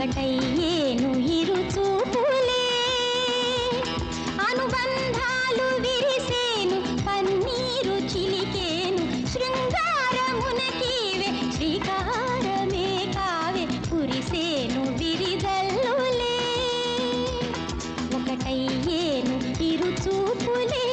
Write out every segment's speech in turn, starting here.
ఒకటయ్యేను ఇరు చూపులే అనుబంధాలు విరిసేను పన్నీరు చిలికేను శృంగారమునకీవే శ్రీకారమే కావే కురిసేను విరిదల్లులే ఒకటయ్యేను ఇరు చూపులే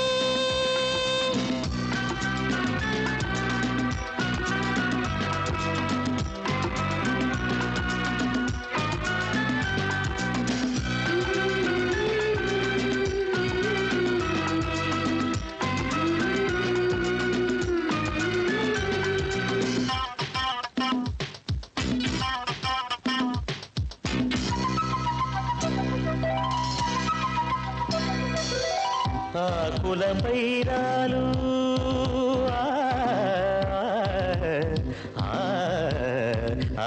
ఆకుల పైరాలు ఆ, ఆ, ఆ,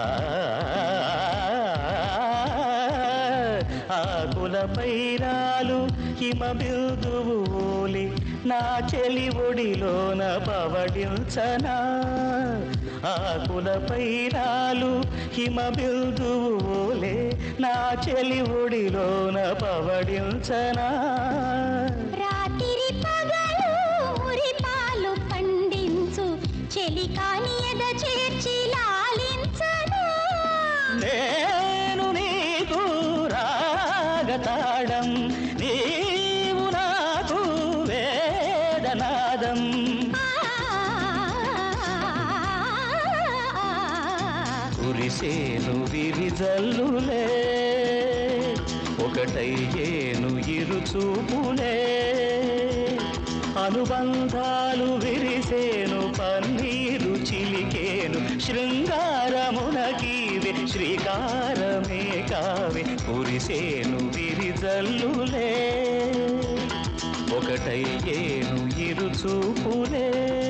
ఆకుల పైరాలు హిమ బిందువు ఓలి నా చెలి ఒడిలోన పవడించనా ఆకుల పైరాలు హిమ బిందువు ఓలే నా చెలి ఒడిలోన పవడించనా రాత్రి పగలు మురిపాలు పండించు చెలికాని ఎద చేర్చి లాలించను నేను నీకు రాగతాడం నీవు నాకు వేదనాదం కురిసేను విరిజల్లులే ఒకటయ్యేను ఇరు చూపులే అనుబంధాలు విరిసేను పన్నీరు చిలికేను శృంగారమునకీవే శ్రీకారమే కావే కురిసేను విరిజల్లులే ఒకటయ్యేను ఇరు చూపులే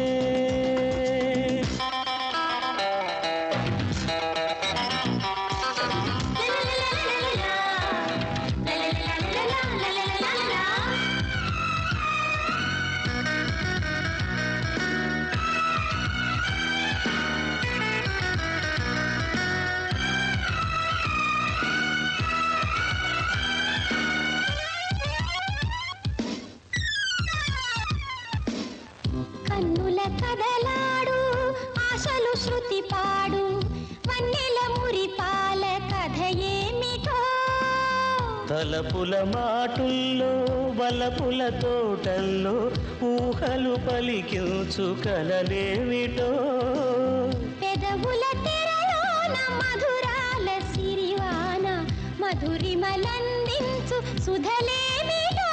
కన్నుల కదలాడు ఆశలు శృతి పాడు వన్నెల మురిపాల కథ ఏమిటో తలపుల మాటుల్లో వలపుల తోటల్లో ఊహలు పలికించు కలలేమిటో పెదవుల తెరలోన మధురాల సిరివాన మధురిమలందించు సుధలేమిటో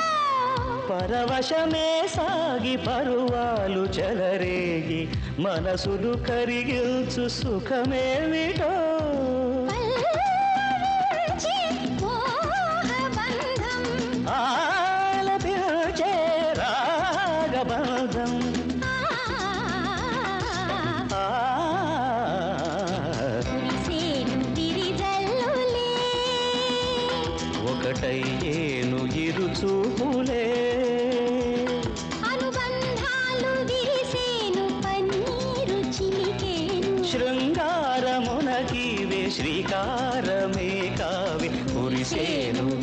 పరవశమే సాగి పరువాలు చెలరేగి మనసును కరిగిల్చు సుఖమేమిటో పల్లవించే మోహబంధం ఆలపించే రాగబంధం ఆ, ఆ కురిసేను విరిజల్లులే ఒకటయ్యేను ఇరు చూపులే అనుబంధాలు విరిసేను పన్నీరు చిలికేను శృంగారమునకీవే శ్రీకారమే కావి కురిసేను